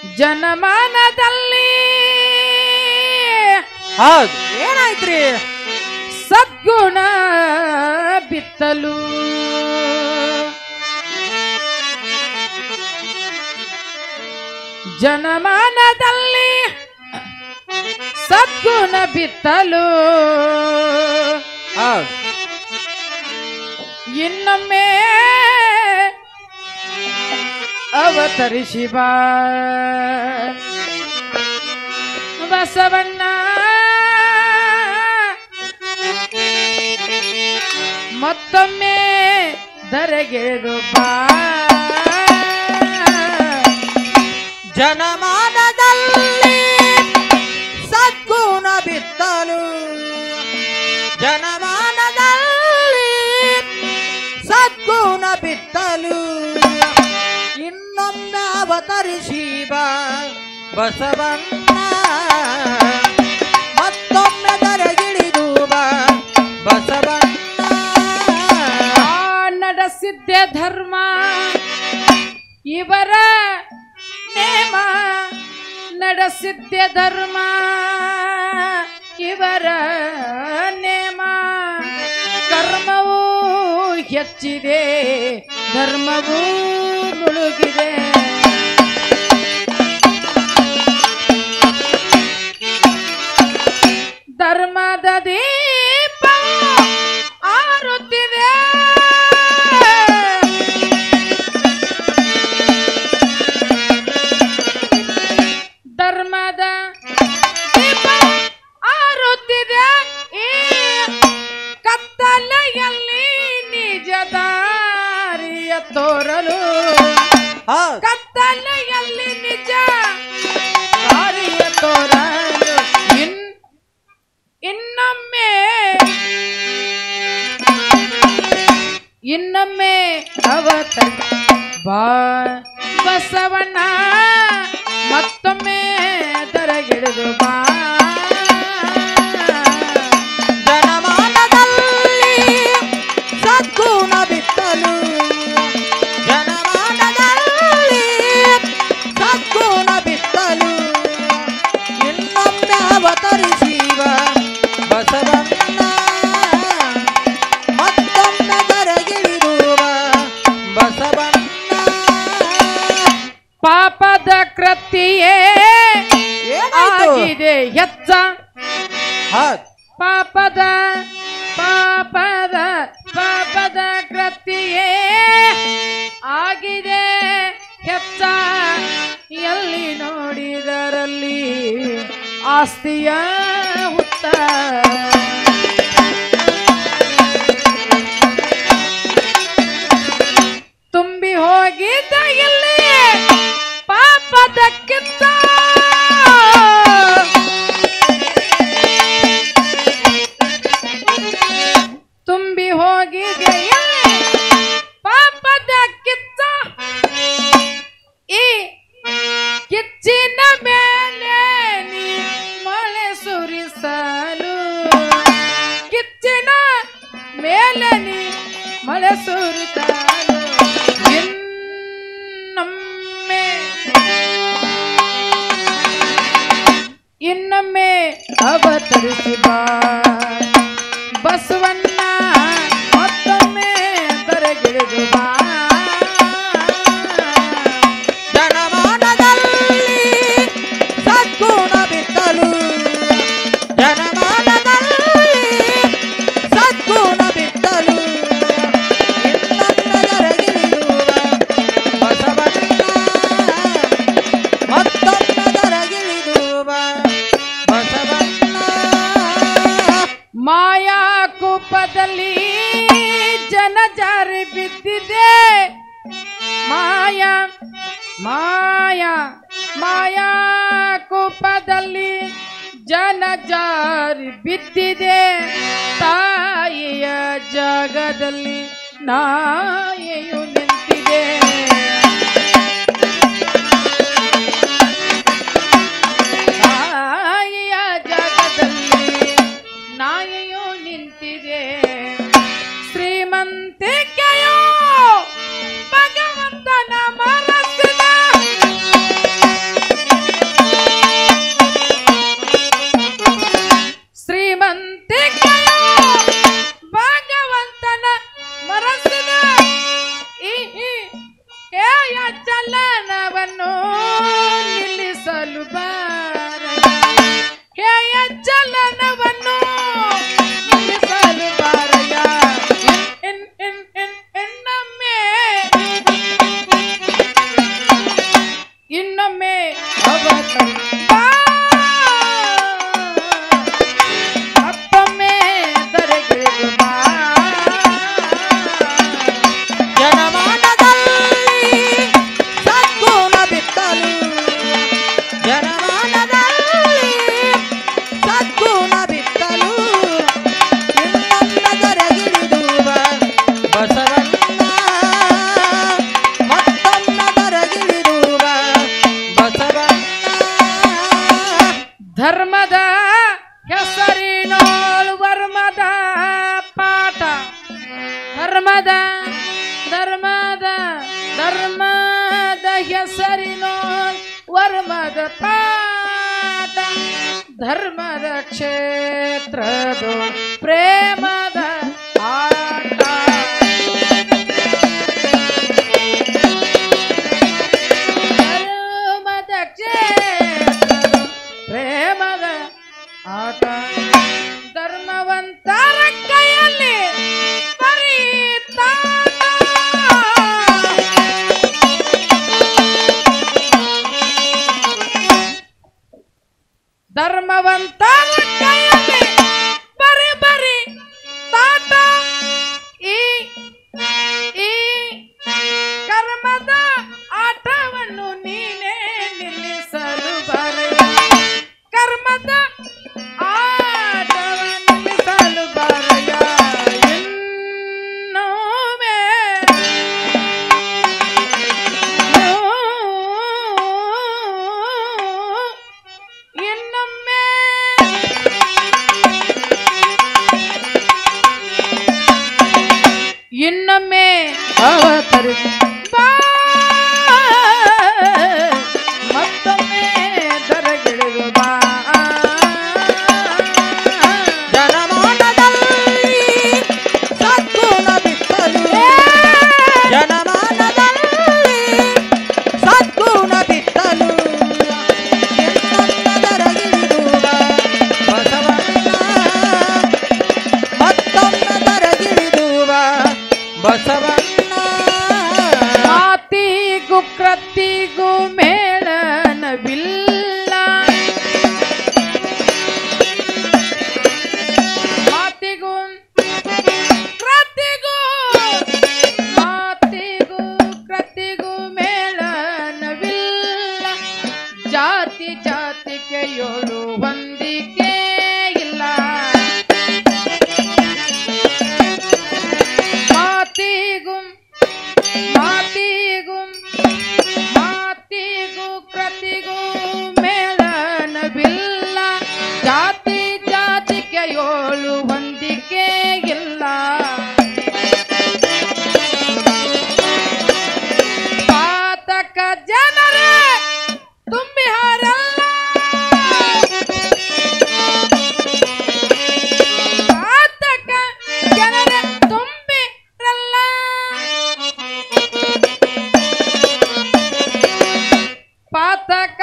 ಜನಮಾನದಲ್ಲಿ ಹೌದು ಏನಾಯ್ತ್ರಿ ಸದ್ಗುಣ ಬಿತ್ತಲು ಜನಮಾನದಲ್ಲಿ ಸದ್ಗುಣ ಬಿತ್ತಲು ಹೌದು ಇನ್ನೊಮ್ಮೆ ಅವತರಿಸಿ ಬಾ ಬಸವಣ್ಣ ಮತ್ತೊಮ್ಮೆ ದರೆಗೆದು ಬಾ ಜನಮಾನದಲ್ಲಿ ಸದ್ಗುಣ ಬಿತ್ತಲು ಜನಮಾನದಲ್ಲಿ ಸದ್ಗುಣ ಬಿತ್ತಲು ಇನ್ನೊಮ್ಮೆ ಅವತರಿಸಿ ಬಾ ಬಸವಣ್ಣ ಮತ್ತೊಮ್ಮೆ ದರಗಿಳಿದು ಬಾ ಬಸವಣ್ಣ ಆ ನಡೆಸಿದ್ದೆ ಧರ್ಮ ಇವರ ನೇಮ ನಡೆಸಿದ್ದೆ ಧರ್ಮ ಇವರ ನೇಮ ಕರ್ಮವೂ ಹೆಚ್ಚಿದೆ ಧರ್ಮವೂ ಮುಳುಗಿದೆ ಧರ್ಮದ ದೀಪ ಆರುತ್ತಿದೆ ಧರ್ಮದ ದೀಪ ಆರುತ್ತಿದೆ ಈ ಕತ್ತಲೆಯಲ್ಲಿ ನಿಜ ದಾರಿಯ ತೋರಲು ಹೌದು ಕತ್ತಲೆಯಲ್ಲಿ ನಿಜ ದಾರಿಯ ತೋರಲು ಇನ್ ಇನ್ನೊಮ್ಮೆ ಇನ್ನೊಮ್ಮೆ ಅವತ ಬಾ ಬಸವಣ್ಣ ಮತ್ತೊಮ್ಮೆ ದರಗಿಳಿದು ಬಾ ಜನಮಾನದಲ್ಲಿ ಸದ್ಗುಣ ಬಿತ್ತಲು ಜನಮಾನದಲ್ಲಿ ಸದ್ಗುಣ ಬಿತ್ತಲು ಇನ್ನೊಮ್ಮೆ ಅವತರಿಸಿವ ಬಸವಣ್ಣ ಮತ್ತೊಮ್ಮೆ ದರಗಿಳಿರುವ ಬಸವಣ್ಣ ಪಾಪದ ಕೃತಿಯೇ ಏನಾಯ್ತು ಆಗಿದೆ ಹೆಚ್ಚ ಹೌದ್ ಪಾಪದ ಪಾಪದ ಪಾಪದ ಕೃತಿಯೇ ಆಗಿದೆ ಹೆಚ್ಚ ಎಲ್ಲಿ ನೋಡಿದರಲ್ಲಿ ಆಸ್ತಿಯ ಹುತ್ತ ತುಂಬಿ ಹೋಗಿದ್ದ ಇಲ್ಲಿ ಪಾಪದ ಕಿತ್ತ ತುಂಬಿ ಹೋಗಿದೆ ಇಲ್ಲಿ ಪಾಪದ ಕಿತ್ತ ಈ ಕಿಚ್ಚಿನ ಮೇಲೆ ನೀ ಮಳೆ ಸುರಿಸಲು ಕಿಚ್ಚಿನ ಮೇಲೆ ನೀ ಮಳೆ ಸುರಿಸಲು ಇನ್ನೊಮ್ಮೆ ಇನ್ನೊಮ್ಮೆ ಅವತರಿಸಿ ಬಾ ಬಸವಣ್ಣ ಮತ್ತೊಮ್ಮೆ ಬರಗಿಳಿದು ಬಾ ಜನಮಾನದಲ್ಲಿ ಸದ್ಗುಣ ಬಿತ್ತಲು ಜನಮಾನದಲ್ಲಿ ಸದ್ಗುಣ ಬಿತ್ತಲು ಇನ್ನೊಮ್ಮೆದರಗಿಳಿಯುವ ಬಸವಣ್ಣ ಮತ್ತೊಮ್ಮೆದರಗಿಳಿಯುವ ಬಸವಣ್ಣ ಮಾಯಾ ಕೂಪದಲ್ಲಿ ಜನ ಜಾರಿ ಬಿದ್ದಿದೆ ಮಾಯಾ ಮಾಯಾ ಮಾಯಾ ಕೂಪದಲ್ಲಿ ಜನ ಜಾರಿ ಬಿದ್ದಿದೆ ತಾಯಿಯ ಜಾಗದಲ್ಲಿ ನಾಯಿಯು ನಿಂತಿದೆ ತಾಯಿಯ ಜಾಗದಲ್ಲಿ ನಾಯಿಯು ನಿಂತಿದೆ ಶ್ರೀಮಂತಿಕೆಯೋ ಭಗವಂತನ ಮನಸ್ಸಿನ ಬಾ. ಮತ್ತೊಮ್ಮೆ ಧರೆಗಿಳಿದು ಬಾ. ಜನಮಾನದಲ್ಲಿ ಸದ್ಗುಣ ಬಿತ್ತಲು ಜನಮಾನದಲ್ಲಿ ಸದ್ಗುಣ ಬಿತ್ತಲು ಇನ್ನೊಮ್ಮೆ ದರಗಿಳಿದು ಬಾ ಬಸವಣ್ಣ ಮತ್ತೊಮ್ಮೆ ದರಗಿಳಿದು ಬಾ ಬಸವಣ್ಣ ಧರ್ಮದ ಹೆಸರಿನೋಳು ವರ್ಮದ ಪಾಠ ಧರ್ಮದ ಧರ್ಮದ ಧರ್ಮದ ಹೆಸರಿನೋಳು ವರ್ಮದ ಪಾಠ ಧರ್ಮದ ಕ್ಷೇತ್ರದ ಪ್ರೇಮದ ಆಟ ಧರ್ಮದ ಕ್ಷೇತ್ರದ ಪ್ರೇಮದ ಆಟ ಧರ್ಮವಂತರ ಕೈಯಲ್ಲಿ ಪರಿತಾಟ. ಧರ್ಮವಂತರ ಕೈಯಲ್ಲಿ ಬರಿ ಬರಿ ತಾಟ ಈ ಈ ಕರ್ಮದ ಆಟವನ್ನು ನೀನೇ ನಿಲ್ಲಿಸಲು ಬರೆಯ ಕರ್ಮದ ಆಟವನ್ನು ನಿಲ್ಲಿಸಲು ಬರೆಯ ಇನ್ನೊಮ್ಮೆ ಇನ್ನೊಮ್ಮೆ ಇನ್ನೊಮ್ಮೆ ಅವತರಿಸಿ ಬಾ ಮತ್ತೊಮ್ಮೆ ದರಗಿಳಿದು ಬಾ ಜನಮಾನದಲ್ಲಿ ಸದ್ಗುಣ ಬಿತ್ತಲು ಜನಮಾನದಲ್ಲಿ ಸದ್ಗುಣ ಬಿತ್ತಲು ಎನ್ನೊಮ್ಮದರಗಿಳಿದು ಬಾ ಬಸವಣ್ಣ ಮತ್ತೊಮ್ಮೆ ದರಗಿಳಿದು ಬಾ ಬಸವಣ್ಣ ಮಾತಿಗೂ ಕೃತಿಗೂ ಮೇಳನವಿಲ್ಲ ಮಾತಿಗೂ ಕೃತಿಗೂ ಮಾತಿಗೂ ಕೃತಿಗೂ ಮೇಳನವಿಲ್ಲ ಜಾತಿ ಜಾತಿಗೆ ಏಳು ಹೊಂದಿಕೆ ಇಲ್ಲ ಮಾತಿಗೂ ಮಾತಿಗೂ ಮಾತಿಗೂ ಕೃತಿಗೂ ಮೇಳನವಿಲ್ಲ ಜಾತಿ ಜಾತಿಗೆ ಏಳು ಹೊಂದಿಕೆ ಇಲ್ಲ ಪಾತಕ ಜನರೇ ತುಂಬಿ ಹಾರಲ್ಲ ಪಾತಕ ಜನರೇ ತುಂಬಿರಲ್ಲ ಪಾತಕ